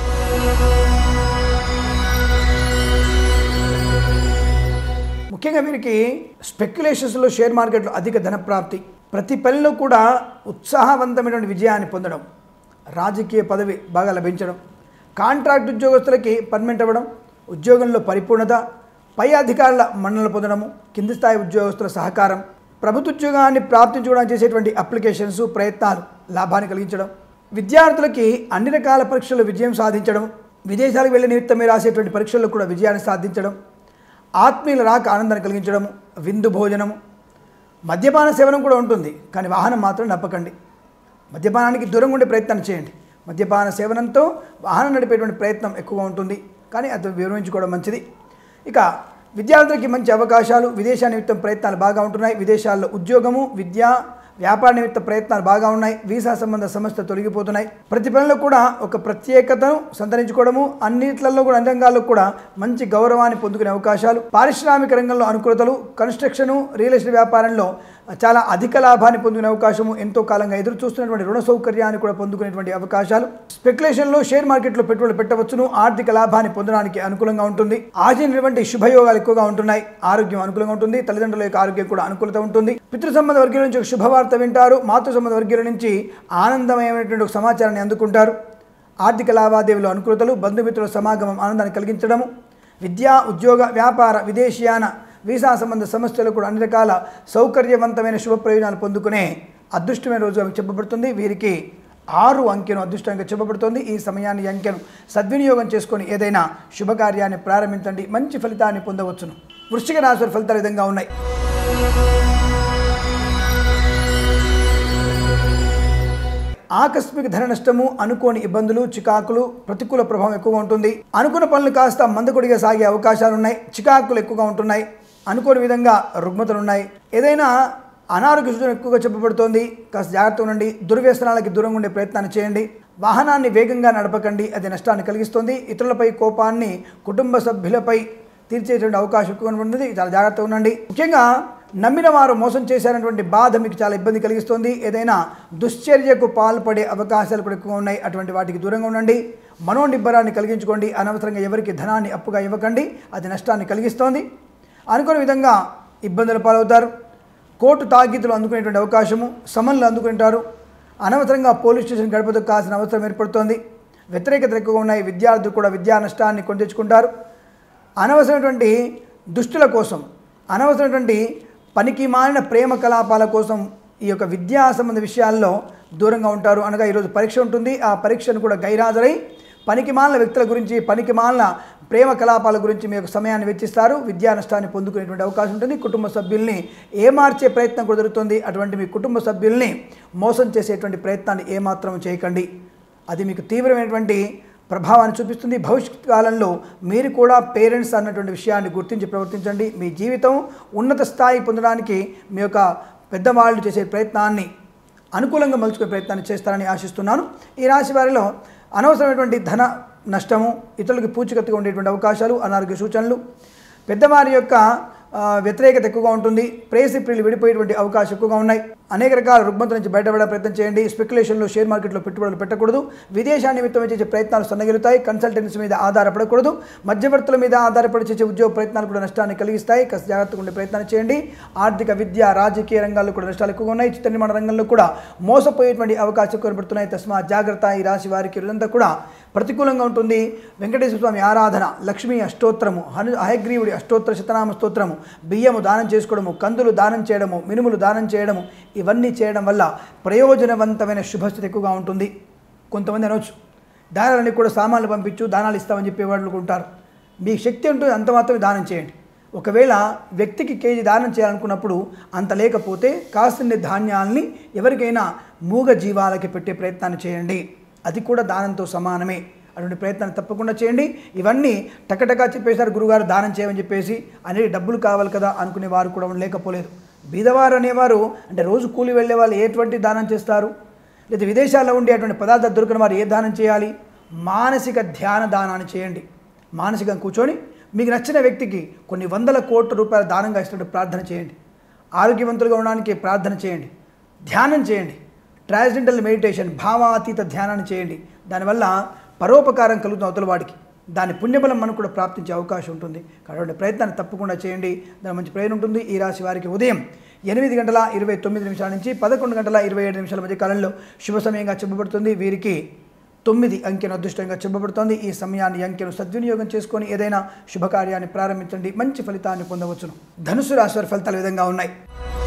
ముఖ్యంగా వీరికి స్పెక్యులేషన్స్లో షేర్ మార్కెట్లో అధిక ధన ప్రాప్తి ప్రతి పనిలో కూడా ఉత్సాహవంతమైనటువంటి విజయాన్ని పొందడం రాజకీయ పదవి బాగా లభించడం కాంట్రాక్ట్ ఉద్యోగస్తులకి పర్మనెంట్ అవ్వడం ఉద్యోగంలో పరిపూర్ణత పై అధికారుల మన్ననలు పొందడము కింది స్థాయి ఉద్యోగస్తుల సహకారం ప్రభుత్వ ఉద్యోగాన్ని ప్రాప్తించుకోవడానికి చేసేటువంటి అప్లికేషన్స్ ప్రయత్నాలు లాభాన్ని కలిగించడం విద్యార్థులకి అన్ని రకాల పరీక్షల్లో విజయం సాధించడం విదేశాలకు వెళ్ళే నిమిత్తమే రాసేటువంటి పరీక్షల్లో కూడా విజయాన్ని సాధించడం ఆత్మీయుల రాక ఆనందాన్ని కలిగించడము విందు భోజనము మద్యపాన సేవనం కూడా ఉంటుంది కానీ వాహనం మాత్రం నప్పకండి మద్యపానానికి దూరంగా ఉండే ప్రయత్నం చేయండి మద్యపాన సేవనంతో వాహనం నడిపేటువంటి ప్రయత్నం ఎక్కువగా ఉంటుంది కానీ అది వివరించుకోవడం మంచిది ఇక విద్యార్థులకి మంచి అవకాశాలు విదేశా నిమిత్తం ప్రయత్నాలు బాగా ఉంటున్నాయి విదేశాల్లో ఉద్యోగము విద్య వ్యాపార నిమిత్త ప్రయత్నాలు బాగా ఉన్నాయి వీసా సంబంధ సమస్యలు తొలగిపోతున్నాయి ప్రతి పనిలో కూడా ఒక ప్రత్యేకతను సంతరించుకోవడము అన్నిట్లలో కూడా అన్ని రంగాల్లో కూడా మంచి గౌరవాన్ని పొందుకునే అవకాశాలు పారిశ్రామిక రంగంలో అనుకూలతలు కన్స్ట్రక్షను రియల్ ఎస్టేట్ వ్యాపారంలో చాలా అధిక లాభాన్ని పొందుకునే అవకాశము ఎంతో కాలంగా ఎదురు చూస్తున్నటువంటి రుణ సౌకర్యాన్ని కూడా పొందుకునేటువంటి అవకాశాలు స్పెక్యులేషన్లో షేర్ మార్కెట్లో పెట్టుబడులు పెట్టవచ్చును ఆర్థిక లాభాన్ని పొందడానికి అనుకూలంగా ఉంటుంది ఆశించినటువంటి శుభయోగాలు ఎక్కువగా ఉంటున్నాయి ఆరోగ్యం అనుకూలంగా ఉంటుంది తల్లిదండ్రుల యొక్క ఆరోగ్యం కూడా అనుకూలత ఉంటుంది పితృ సంబంధ వర్గీయుల నుంచి ఒక శుభవార్త వింటారు మాతృ సంబంధ వర్గీయుల నుంచి ఆనందమయమైనటువంటి ఒక సమాచారాన్ని అందుకుంటారు ఆర్థిక లావాదేవీలు అనుకూలతలు బంధుమిత్రుల సమాగమం ఆనందాన్ని కలిగించడము విద్య ఉద్యోగ వ్యాపార విదేశీయాన వీసా సంబంధ సమస్యలు కూడా అన్ని రకాల సౌకర్యవంతమైన శుభ ప్రయోజనాలు పొందుకునే అదృష్టమైన రోజు ఆమెకు చెప్పబడుతుంది వీరికి ఆరు అంకెను అదృష్టంగా చెప్పబడుతుంది ఈ సమయాన్ని ఈ అంకెను సద్వినియోగం చేసుకొని ఏదైనా శుభకార్యాన్ని ప్రారంభించండి మంచి ఫలితాన్ని పొందవచ్చును వృశ్చిక రాశి వారి ఫలితాలు ఈ విధంగా ఉన్నాయి ఆకస్మిక ధన నష్టము అనుకోని ఇబ్బందులు చికాకులు ప్రతికూల ప్రభావం ఎక్కువగా ఉంటుంది అనుకున్న పనులు కాస్త మందకొడిగా సాగే అవకాశాలు ఉన్నాయి చికాకులు ఎక్కువగా ఉంటున్నాయి అనుకోని విధంగా రుగ్మతలు ఉన్నాయి ఏదైనా అనారోగ్య సూచన ఎక్కువగా చెప్పబడుతోంది కాస్త జాగ్రత్త ఉండండి దుర్వ్యసనాలకి దూరంగా ఉండే ప్రయత్నాన్ని చేయండి వాహనాన్ని వేగంగా నడపకండి అది నష్టాన్ని కలిగిస్తుంది ఇతరులపై కోపాన్ని కుటుంబ సభ్యులపై తీర్చేటువంటి అవకాశం ఎక్కువ ఉంటుంది చాలా జాగ్రత్తగా ఉండండి ముఖ్యంగా నమ్మిన వారు మోసం చేశారనేటువంటి బాధ మీకు చాలా ఇబ్బంది కలిగిస్తుంది ఏదైనా దుశ్చర్యకు పాల్పడే అవకాశాలు కూడా ఎక్కువ ఉన్నాయి అటువంటి వాటికి దూరంగా ఉండండి మనోనిబ్బరాన్ని కలిగించుకోండి అనవసరంగా ఎవరికి ధనాన్ని అప్పుగా ఇవ్వకండి అది నష్టాన్ని కలిగిస్తోంది అనుకునే విధంగా ఇబ్బందులు పాలవుతారు కోర్టు తాకీతులు అందుకునేటువంటి అవకాశము సమన్లు అందుకుంటారు అనవసరంగా పోలీస్ స్టేషన్ గడపదు కావాల్సిన అవసరం ఏర్పడుతోంది వ్యతిరేకతలు ఎక్కువగా ఉన్నాయి విద్యార్థులు కూడా విద్యా నష్టాన్ని కొని తెచ్చుకుంటారు అనవసరమైనటువంటి దుష్టుల కోసం అనవసరమైనటువంటి పనికి మాలిన ప్రేమ కలాపాల కోసం ఈ యొక్క విద్యా సంబంధ విషయాల్లో దూరంగా ఉంటారు అనగా ఈరోజు పరీక్ష ఉంటుంది ఆ పరీక్షను కూడా గైరాజరై పనికి మాలిన వ్యక్తుల గురించి పనికి మాలిన ప్రేమ కలాపాల గురించి మీ యొక్క సమయాన్ని వెచ్చిస్తారు విద్యా నష్టాన్ని పొందుకునేటువంటి అవకాశం ఉంటుంది కుటుంబ సభ్యుల్ని ఏమార్చే ప్రయత్నం కూడా జరుగుతుంది అటువంటి మీ కుటుంబ సభ్యుల్ని మోసం చేసేటువంటి ప్రయత్నాన్ని ఏమాత్రం చేయకండి అది మీకు తీవ్రమైనటువంటి ప్రభావాన్ని చూపిస్తుంది భవిష్యత్ కాలంలో మీరు కూడా పేరెంట్స్ అన్నటువంటి విషయాన్ని గుర్తించి ప్రవర్తించండి మీ జీవితం ఉన్నత స్థాయి పొందడానికి మీ యొక్క పెద్దవాళ్ళు చేసే ప్రయత్నాన్ని అనుకూలంగా మలుచుకునే ప్రయత్నాన్ని చేస్తారని ఆశిస్తున్నాను ఈ రాశి వారిలో అనవసరమైనటువంటి ధన నష్టము ఇతరులకు పూచికత్తుగా ఉండేటువంటి అవకాశాలు అనారోగ్య సూచనలు పెద్దవారి యొక్క ఆ, వ్యతిరేకత ఎక్కువగా ఉంటుంది ప్రేసి ప్రియులు విడిపోయేటువంటి అవకాశం ఎక్కువగా ఉన్నాయి అనేక రకాల రుగ్మతుల నుంచి బయటపడే ప్రయత్నం చేయండి స్పెక్యులేషన్లో షేర్ మార్కెట్లో పెట్టుబడులు పెట్టకూడదు విదేశా నిమిత్తం చేసే ప్రయత్నాలు సన్నగిలుతాయి కన్సల్టెన్సీ మీద ఆధారపడకూడదు మధ్యవర్తుల మీద ఆధారపడి చేసే ఉద్యోగ ప్రయత్నాలు కూడా నష్టాన్ని కలిగిస్తాయి కాస్త జాగ్రత్తగా ఉండే ప్రయత్నాలు చేయండి ఆర్థిక విద్య రాజకీయ రంగాల్లో కూడా నష్టాలు ఎక్కువగా ఉన్నాయి చిత్ర నిర్మాణ రంగంలో కూడా మోసపోయేటువంటి అవకాశం కనబడుతున్నాయి తస్మా జాగ్రత్త ఈ రాశి వారికి రోజంతా కూడా ప్రతికూలంగా ఉంటుంది వెంకటేశ్వర స్వామి ఆరాధన లక్ష్మీ అష్టోత్తరము హను హయగ్రీవుడి అష్టోత్తర శతనామ స్తోత్రము బియ్యము దానం చేసుకోవడము కందులు దానం చేయడము మినుములు దానం చేయడము ఇవన్నీ చేయడం వల్ల ప్రయోజనవంతమైన శుభస్థితి ఎక్కువగా ఉంటుంది కొంతమంది అనవచ్చు దానాలన్నీ కూడా సామాన్లు పంపించు దానాలు ఇస్తామని చెప్పే వాళ్ళు ఉంటారు మీ శక్తి ఉంటుంది అంత మాత్రమే దానం చేయండి ఒకవేళ వ్యక్తికి కేజీ దానం చేయాలనుకున్నప్పుడు అంత లేకపోతే కాసిన్ని ధాన్యాల్ని ఎవరికైనా మూగ జీవాలకి పెట్టే ప్రయత్నాన్ని చేయండి అది కూడా దానంతో సమానమే అటువంటి ప్రయత్నాన్ని తప్పకుండా చేయండి ఇవన్నీ టకటకా చెప్పేశారు గురుగారు దానం చేయమని చెప్పేసి అనేది డబ్బులు కావాలి కదా అనుకునే వారు కూడా లేకపోలేదు బీదవారు అనేవారు అంటే రోజు కూలి వెళ్ళే వాళ్ళు ఎటువంటి దానం చేస్తారు లేదా విదేశాల్లో ఉండేటువంటి పదార్థాలు దొరికిన వారు ఏ దానం చేయాలి మానసిక ధ్యాన దానాన్ని చేయండి మానసికంగా కూర్చొని మీకు నచ్చిన వ్యక్తికి కొన్ని వందల కోట్ల రూపాయల దానంగా ఇస్తున్నట్టు ప్రార్థన చేయండి ఆరోగ్యవంతులుగా ఉండడానికి ప్రార్థన చేయండి ధ్యానం చేయండి ట్రాన్స్జెండల్ మెడిటేషన్ భావాతీత ధ్యానాన్ని చేయండి దానివల్ల పరోపకారం కలుగుతుంది అవతల వాడికి దాని పుణ్యబలం మనకు కూడా ప్రాప్తించే అవకాశం ఉంటుంది కాబట్టి ప్రయత్నాన్ని తప్పకుండా చేయండి దాని మంచి ప్రయోజనం ఉంటుంది ఈ రాశి వారికి ఉదయం ఎనిమిది గంటల ఇరవై తొమ్మిది నిమిషాల నుంచి పదకొండు గంటల ఇరవై ఏడు నిమిషాల మధ్య కాలంలో శుభ సమయంగా చెప్పబడుతుంది వీరికి తొమ్మిది అంకెను అదృష్టంగా చెప్పబడుతోంది ఈ సమయాన్ని ఈ అంకెను సద్వినియోగం చేసుకొని ఏదైనా శుభకార్యాన్ని ప్రారంభించండి మంచి ఫలితాన్ని పొందవచ్చును ధనుసు రాశి వారి ఫలితాలు ఈ విధంగా ఉన్నాయి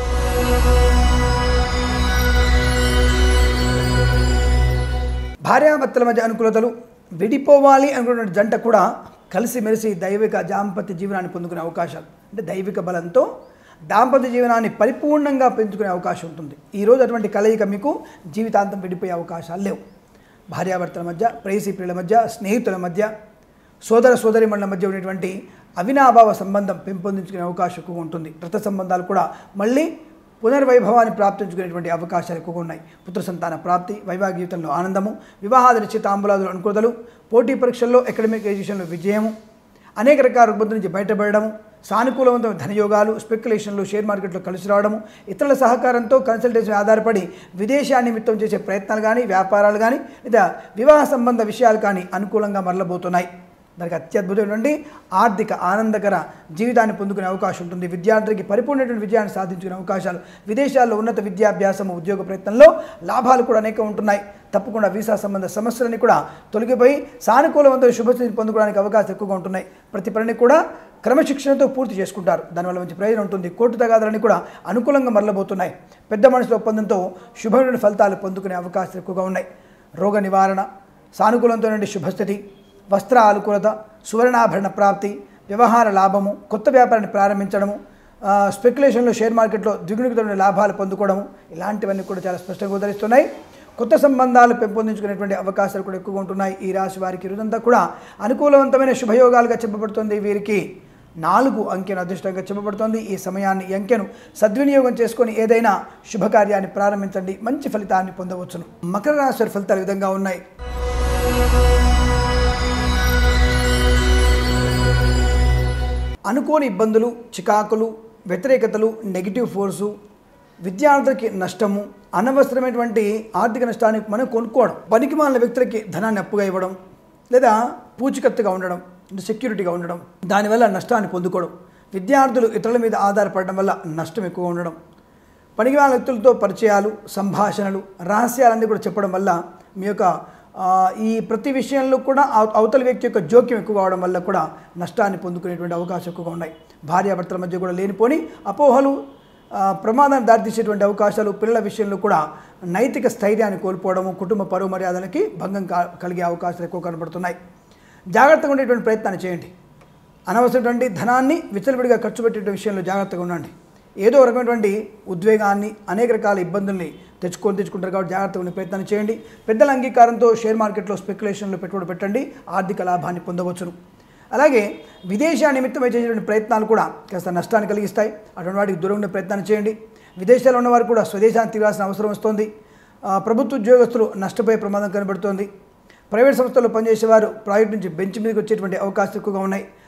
భార్యాభర్తల మధ్య అనుకూలతలు విడిపోవాలి అనుకున్న జంట కూడా కలిసిమెలిసి దైవిక దాంపత్య జీవనాన్ని పొందుకునే అవకాశాలు అంటే దైవిక బలంతో దాంపత్య జీవనాన్ని పరిపూర్ణంగా పెంచుకునే అవకాశం ఉంటుంది ఈరోజు అటువంటి కలయిక మీకు జీవితాంతం విడిపోయే అవకాశాలు లేవు భార్యాభర్తల మధ్య ప్రేయసీ ప్రియుల మధ్య స్నేహితుల మధ్య సోదర సోదరిమణుల మధ్య ఉన్నటువంటి అవినాభావ సంబంధం పెంపొందించుకునే అవకాశం ఎక్కువగా ఉంటుంది రక్త సంబంధాలు కూడా మళ్ళీ పునర్వైభవాన్ని ప్రాప్తించుకునేటువంటి అవకాశాలు ఎక్కువగా ఉన్నాయి పుత్ర సంతాన ప్రాప్తి వైవాహిక జీవితంలో ఆనందము వివాహాది నిశ్చితాంబులాదులు అనుకూలతలు పోటీ పరీక్షల్లో అకాడమిక్ ఎడ్యుకేషన్లో విజయము అనేక రకాల రుగ్మతుల నుంచి బయటపడడము సానుకూలవంతమైన ధనయోగాలు స్పెక్యులేషన్లు షేర్ మార్కెట్లో కలిసి రావడము ఇతరుల సహకారంతో కన్సల్టేషన్ ఆధారపడి విదేశా నిమిత్తం చేసే ప్రయత్నాలు కానీ వ్యాపారాలు కానీ లేదా వివాహ సంబంధ విషయాలు కానీ అనుకూలంగా మరలబోతున్నాయి దానికి అత్యద్భుతమైనటువంటి ఆర్థిక ఆనందకర జీవితాన్ని పొందుకునే అవకాశం ఉంటుంది విద్యార్థికి పరిపూర్ణమైన విజయాన్ని సాధించుకునే అవకాశాలు విదేశాల్లో ఉన్నత విద్యాభ్యాసము ఉద్యోగ ప్రయత్నంలో లాభాలు కూడా అనేక ఉంటున్నాయి తప్పకుండా వీసా సంబంధ సమస్యలని కూడా తొలగిపోయి సానుకూలవంతమైన శుభస్థితిని పొందుకోవడానికి అవకాశం ఎక్కువగా ఉంటున్నాయి ప్రతి పనిని కూడా క్రమశిక్షణతో పూర్తి చేసుకుంటారు దానివల్ల మంచి ప్రయోజనం ఉంటుంది కోర్టు తగాదాలని కూడా అనుకూలంగా మరలబోతున్నాయి పెద్ద మనుషుల ఒప్పందంతో శుభమైన ఫలితాలు పొందుకునే అవకాశాలు ఎక్కువగా ఉన్నాయి రోగ నివారణ సానుకూలంతో శుభస్థితి వస్త్ర అనుకూలత సువర్ణాభరణ ప్రాప్తి వ్యవహార లాభము కొత్త వ్యాపారాన్ని ప్రారంభించడము ఆ, స్పెక్యులేషన్లో షేర్ మార్కెట్లో ద్విగుణితమైన లాభాలు పొందుకోవడము ఇలాంటివన్నీ కూడా చాలా స్పష్టంగా ఉదరిస్తున్నాయి కొత్త సంబంధాలు పెంపొందించుకునేటువంటి అవకాశాలు కూడా ఎక్కువగా ఉంటున్నాయి ఈ రాశి వారికి ఇరుదంతా కూడా అనుకూలవంతమైన శుభయోగాలుగా చెప్పబడుతుంది వీరికి నాలుగు అంకెను అదృష్టంగా చెప్పబడుతోంది ఈ సమయాన్ని ఈ అంకెను సద్వినియోగం చేసుకొని ఏదైనా శుభకార్యాన్ని ప్రారంభించండి మంచి ఫలితాన్ని పొందవచ్చును మకర రాశి వారి ఫలితాలు ఈ విధంగా ఉన్నాయి అనుకోని ఇబ్బందులు చికాకులు వ్యతిరేకతలు నెగిటివ్ ఫోర్సు విద్యార్థులకి నష్టము అనవసరమైనటువంటి ఆర్థిక నష్టాన్ని మనం కొనుక్కోవడం పనికి మాలిన వ్యక్తులకి ధనాన్ని అప్పుగా ఇవ్వడం లేదా పూచికత్తుగా ఉండడం అంటే సెక్యూరిటీగా ఉండడం దానివల్ల నష్టాన్ని పొందుకోవడం విద్యార్థులు ఇతరుల మీద ఆధారపడడం వల్ల నష్టం ఎక్కువ ఉండడం పనికి వాళ్ళ వ్యక్తులతో పరిచయాలు సంభాషణలు రహస్యాలన్నీ కూడా చెప్పడం వల్ల మీ యొక్క ఆ, ఈ ప్రతి విషయంలో కూడా అవ- అవతల వ్యక్తి యొక్క జోక్యం ఎక్కువ అవడం వల్ల కూడా నష్టాన్ని పొందుకునేటువంటి అవకాశం ఎక్కువగా ఉన్నాయి భార్యాభర్తల మధ్య కూడా లేనిపోని అపోహలు ఆ, ప్రమాదాన్ని దారితీసేటువంటి అవకాశాలు పిల్లల విషయంలో కూడా నైతిక స్థైర్యాన్ని కోల్పోవడము కుటుంబ పరువు మర్యాదలకి భంగం కా- కలిగే అవకాశాలు ఎక్కువ కనబడుతున్నాయి జాగ్రత్తగా ఉండేటువంటి ప్రయత్నాన్ని చేయండి అనవసరమైనటువంటి ధనాన్ని విచ్చలవిడిగా ఖర్చు పెట్టే విషయంలో జాగ్రత్తగా ఉండండి ఏదో రకమైనటువంటి ఉద్వేగాన్ని అనేక రకాల ఇబ్బందుల్ని తెచ్చుకొని తెచ్చుకుంటారు కాబట్టి జాగ్రత్తగా ఉండే ప్రయత్నాన్ని చేయండి పెద్దల అంగీకారంతో షేర్ మార్కెట్లో స్పెక్యులేషన్లో పెట్టుబడి పెట్టండి ఆర్థిక లాభాన్ని పొందవచ్చును అలాగే విదేశా నిమిత్తమై చేసేటువంటి ప్రయత్నాలు కూడా కాస్త నష్టాన్ని కలిగిస్తాయి అటువంటి వాటికి దూరం ఉండే ప్రయత్నాన్ని చేయండి విదేశాల్లో ఉన్నవారు కూడా స్వదేశానికి తిరగాల్సిన అవసరం వస్తుంది ఆ, ప్రభుత్వ ఉద్యోగస్తులు నష్టపోయే ప్రమాదం కనబడుతోంది ప్రైవేట్ సంస్థల్లో పనిచేసేవారు ప్రాజెక్ట్ నుంచి బెంచ్ మీదకి వచ్చేటువంటి అవకాశాలు ఎక్కువగా ఉన్నాయి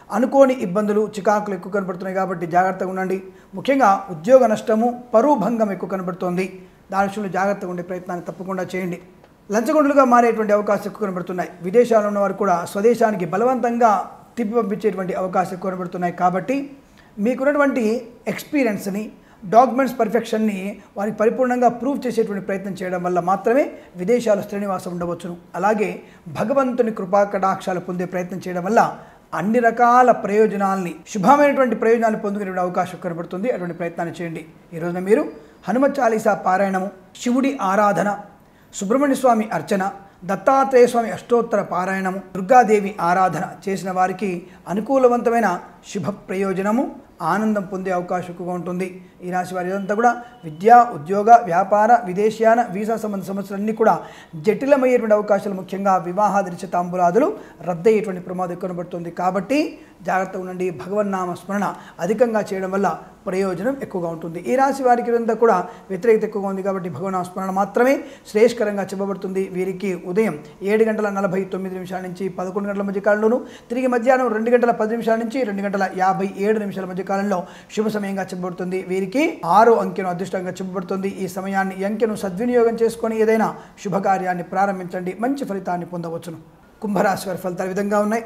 అనుకోని ఇబ్బందులు చికాకులు ఎక్కువ కనబడుతున్నాయి కాబట్టి జాగ్రత్తగా ఉండండి ముఖ్యంగా ఉద్యోగ నష్టము పరువు భంగం ఎక్కువ కనబడుతోంది దాని విషయంలో జాగ్రత్తగా ఉండే ప్రయత్నాన్ని తప్పకుండా చేయండి లంచగొండలుగా మారేటువంటి అవకాశం ఎక్కువ కనబడుతున్నాయి విదేశాల్లో ఉన్నవారు కూడా స్వదేశానికి బలవంతంగా తిప్పి పంపించేటువంటి అవకాశం ఎక్కువ కనబడుతున్నాయి కాబట్టి మీకున్నటువంటి ఎక్స్పీరియన్స్ని డాక్యుమెంట్స్ పర్ఫెక్షన్ని వారికి పరిపూర్ణంగా ప్రూవ్ చేసేటువంటి ప్రయత్నం చేయడం వల్ల మాత్రమే విదేశాలు శ్రేణివాసం ఉండవచ్చును అలాగే భగవంతుని కృపా కటాక్షాలు పొందే ప్రయత్నం చేయడం వల్ల అన్ని రకాల ప్రయోజనాల్ని శుభమైనటువంటి ప్రయోజనాలు పొందుకునే అవకాశం కనబడుతుంది అటువంటి ప్రయత్నాన్ని చేయండి ఈ రోజున మీరు హనుమ చాలీసా పారాయణము శివుడి ఆరాధన సుబ్రహ్మణ్య స్వామి అర్చన దత్తాత్రేయ స్వామి అష్టోత్తర పారాయణము దుర్గాదేవి ఆరాధన చేసిన వారికి అనుకూలవంతమైన శుభ ప్రయోజనము ఆనందం పొందే అవకాశం ఎక్కువగా ఉంటుంది ఈ రాశి వారి ఇదంతా కూడా విద్య ఉద్యోగ వ్యాపార విదేశీయాన వీసా సంబంధ సమస్యలన్నీ కూడా జటిలమయ్యేటువంటి అవకాశాలు ముఖ్యంగా వివాహాది నిశ్చితాంబులాదులు రద్దయ్యేటువంటి ప్రమాదం ఎక్కువ కనబడుతుంది కాబట్టి జాగ్రత్తగా ఉండండి భగవన్నామ స్మరణ అధికంగా చేయడం వల్ల ప్రయోజనం ఎక్కువగా ఉంటుంది ఈ రాశి వారికి ఇదంతా కూడా వ్యతిరేకత ఎక్కువగా ఉంది కాబట్టి భగవన్నామ స్మరణ మాత్రమే శ్రేయస్కరంగా చెప్పబడుతుంది వీరికి ఉదయం ఏడు గంటల నలభై తొమ్మిది నిమిషాల నుంచి పదకొండు గంటల మధ్య కాలంలోను తిరిగి మధ్యాహ్నం రెండు గంటల పది నిమిషాల నుంచి రెండు గంటల యాభై ఏడు నిమిషాల మధ్య కాలంలో శుభ సమయంగా చెప్పబడుతుంది వీరికి ఆరో అంకెను అదృష్టంగా చెప్పబడుతుంది ఈ సమయాన్ని ఈ అంకెను సద్వినియోగం చేసుకొని ఏదైనా శుభకార్యాన్ని ప్రారంభించండి మంచి ఫలితాన్ని పొందవచ్చును కుంభరాశి వారి ఫలితాలు ఈ విధంగా ఉన్నాయి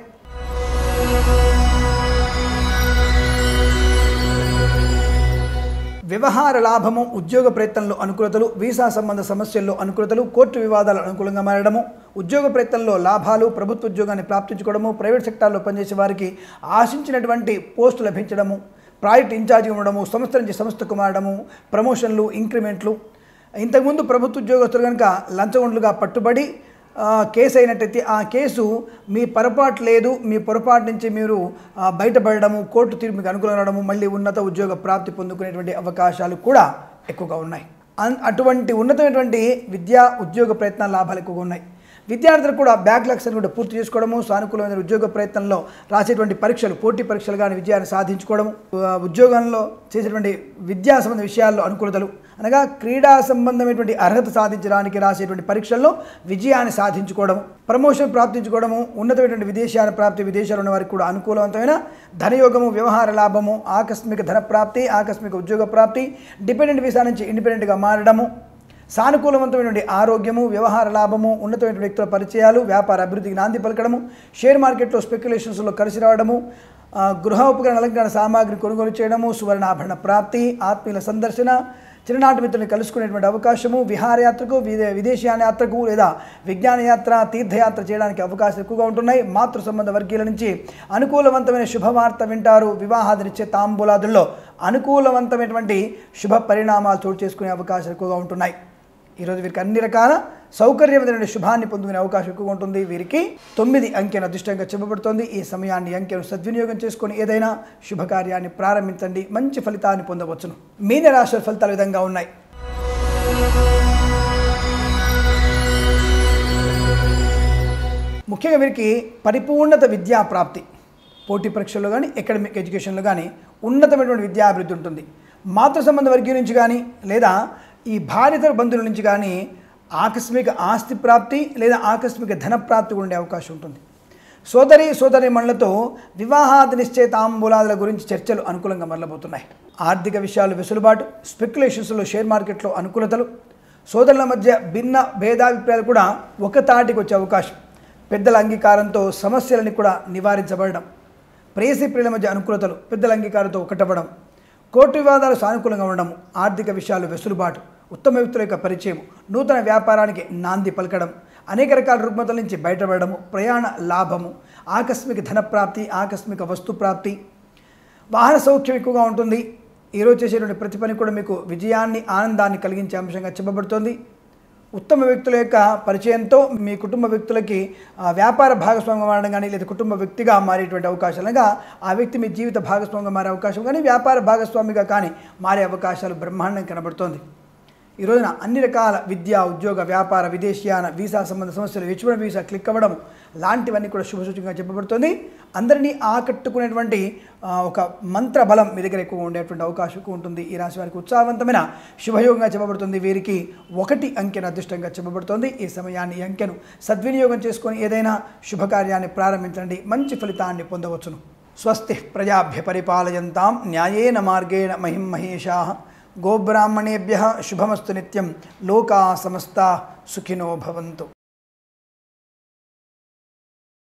వ్యవహార లాభము ఉద్యోగ ప్రయత్నంలో అనుకూలతలు వీసా సంబంధ సమస్యల్లో అనుకూలతలు కోర్టు వివాదాలు అనుకూలంగా మారడము ఉద్యోగ ప్రయత్నంలో లాభాలు ప్రభుత్వ ఉద్యోగాన్ని ప్రాప్తించుకోవడము ప్రైవేట్ సెక్టార్లో పనిచేసే వారికి ఆశించినటువంటి పోస్టు లభించడము ప్రాజెక్ట్ ఇన్ఛార్జి ఉండడము సంస్థ నుంచి సంస్థకు మారడము ప్రమోషన్లు ఇంక్రిమెంట్లు ఇంతకుముందు ప్రభుత్వ ఉద్యోగస్తులు కనుక లంచగొండ్లుగా పట్టుబడి ఆ, కేసు అయినట్టయితే ఆ కేసు మీ పొరపాటు లేదు మీ పొరపాటు నుంచి మీరు ఆ, బయటపడడము కోర్టు తీర్పు మీకు అనుకూలం రావడము మళ్ళీ ఉన్నత ఉద్యోగ ప్రాప్తి పొందుకునేటువంటి అవకాశాలు కూడా ఎక్కువగా ఉన్నాయి అన్- అటువంటి ఉన్నతమైనటువంటి విద్యా ఉద్యోగ ప్రయత్నాల లాభాలు ఎక్కువగా ఉన్నాయి విద్యార్థులు కూడా బ్యాక్లాగ్స్ కూడా పూర్తి చేసుకోవడము సానుకూలమైన ఉద్యోగ ప్రయత్నంలో రాసేటువంటి పరీక్షలు పోటీ పరీక్షలు కానీ విజయాన్ని సాధించుకోవడము ఆ, ఉద్యోగంలో చేసేటువంటి విద్యా సంబంధ విషయాల్లో అనుకూలతలు అనగా క్రీడా సంబంధమైనటువంటి అర్హత సాధించడానికి రాసేటువంటి పరీక్షల్లో విజయాన్ని సాధించుకోవడం ప్రమోషన్ ప్రాప్తించుకోవడము ఉన్నతమైనటువంటి విదేశాల ప్రాప్తి విదేశాలు ఉన్న వారికి కూడా అనుకూలవంతమైన ధనయోగము వ్యవహార లాభము ఆకస్మిక ధన ప్రాప్తి ఆకస్మిక ఉద్యోగ ప్రాప్తి డిపెండెంట్ వీసా నుంచి ఇండిపెండెంట్గా మారడము సానుకూలవంతమైనటువంటి ఆరోగ్యము వ్యవహార లాభము ఉన్నతమైన వ్యక్తుల పరిచయాలు వ్యాపార అభివృద్ధికి నాంది పలకడము షేర్ మార్కెట్లో స్పెక్యులేషన్స్లో కలిసి రావడము ఆ, గృహ ఉపకరణ అలంకరణ సామాగ్రి కొనుగోలు చేయడము సువర్ణాభరణ ప్రాప్తి ఆత్మీయుల సందర్శన చిన్ననాటి మిత్రుల్ని కలుసుకునేటువంటి అవకాశము విహారయాత్రకు విదే విదేశీయాన యాత్రకు లేదా విజ్ఞాన యాత్ర తీర్థయాత్ర చేయడానికి అవకాశాలు ఎక్కువగా ఉంటున్నాయి మాతృ సంబంధ వర్గీయుల నుంచి అనుకూలవంతమైన శుభవార్త వింటారు వివాహాది నిత్య తాంబూలాదుల్లో అనుకూలవంతమైనటువంటి శుభ పరిణామాలు చోటు చేసుకునే అవకాశాలు ఎక్కువగా ఉంటున్నాయి ఈరోజు వీరికి అన్ని రకాల సౌకర్యమైన శుభాన్ని పొందుకునే అవకాశం ఎక్కువగా ఉంటుంది వీరికి తొమ్మిది అంకెను అదృష్టంగా చెప్పబడుతోంది ఈ సమయాన్ని ఈ అంకెను సద్వినియోగం చేసుకొని ఏదైనా శుభకార్యాన్ని ప్రారంభించండి మంచి ఫలితాన్ని పొందవచ్చును మీన రాశి ఫలితాలు ఈ విధంగా ఉన్నాయి ముఖ్యంగా వీరికి పరిపూర్ణత విద్యా ప్రాప్తి పోటీ పరీక్షల్లో కానీ అకాడమిక్ ఎడ్యుకేషన్లో కానీ ఉన్నతమైనటువంటి విద్యా అభివృద్ధి ఉంటుంది మాతృ సంబంధ వర్గీయ నుంచి కానీ లేదా ఈ భార్యతర బంధువుల నుంచి కానీ ఆకస్మిక ఆస్తి ప్రాప్తి లేదా ఆకస్మిక ధన ప్రాప్తి ఉండే అవకాశం ఉంటుంది సోదరి సోదరి మనులతో వివాహాది నిశ్చయితాంబూలాల గురించి చర్చలు అనుకూలంగా మరలబోతున్నాయి ఆర్థిక విషయాలు వెసులుబాటు స్పెక్యులేషన్స్లో షేర్ మార్కెట్లో అనుకూలతలు సోదరుల మధ్య భిన్న భేదాభిప్రాయాలు కూడా ఒక తాటికి వచ్చే అవకాశం పెద్దల అంగీకారంతో సమస్యలని కూడా నివారించబడడం ప్రేసి ప్రియుల మధ్య అనుకూలతలు పెద్దల అంగీకారంతో ఒకటవ్వడం కోర్టు వివాదాలు సానుకూలంగా ఉండడం ఆర్థిక విషయాలు వెసులుబాటు ఉత్తమ వ్యక్తుల యొక్క పరిచయం నూతన వ్యాపారానికి నాంది పలకడం అనేక రకాల రుగ్మతల నుంచి బయటపడము ప్రయాణ లాభము ఆకస్మిక ధన ప్రాప్తి ఆకస్మిక వస్తు ప్రాప్తి వాహన సౌఖ్యం ఎక్కువగా ఉంటుంది ఈరోజు చేసేటువంటి ప్రతి పని కూడా మీకు విజయాన్ని ఆనందాన్ని కలిగించే అంశంగా చెప్పబడుతోంది ఉత్తమ వ్యక్తుల యొక్క పరిచయంతో మీ కుటుంబ వ్యక్తులకి ఆ, వ్యాపార భాగస్వామ్యం మారడం కానీ లేదా కుటుంబ వ్యక్తిగా మారేటువంటి అవకాశాలు అనగా ఆ వ్యక్తి మీ జీవిత భాగస్వామిగా మారే అవకాశం కానీ వ్యాపార భాగస్వామిగా కానీ మారే అవకాశాలు బ్రహ్మాండం కనబడుతోంది ఈ రోజున అన్ని రకాల విద్య ఉద్యోగ వ్యాపార విదేశీయాన వీసా సంబంధ సమస్యలు హెచ్ వన్ వీసా క్లిక్ అవ్వడం లాంటివన్నీ కూడా శుభసూచకంగా చెప్పబడుతుంది అందరినీ ఆకట్టుకునేటువంటి ఆ, ఒక మంత్ర బలం మీ దగ్గర ఎక్కువ ఉండేటువంటి అవకాశం ఎక్కువ ఉంటుంది ఈ రాశి వారికి ఉత్సాహవంతమైన శుభయోగంగా చెప్పబడుతుంది వీరికి ఒకటి అంకెను అదృష్టంగా చెప్పబడుతుంది ఈ సమయాన్ని ఈ అంకెను సద్వినియోగం చేసుకొని ఏదైనా శుభకార్యాన్ని ప్రారంభించండి మంచి ఫలితాన్ని పొందవచ్చును స్వస్తి ప్రజాభ్య పరిపాలయంతాం న్యాయేన మార్గేణ మహిం మహేషా గోబ్రాహ్మణేభ్య శుభమస్తు నిత్యం లోకా సమస్తా సుఖినో భవంతు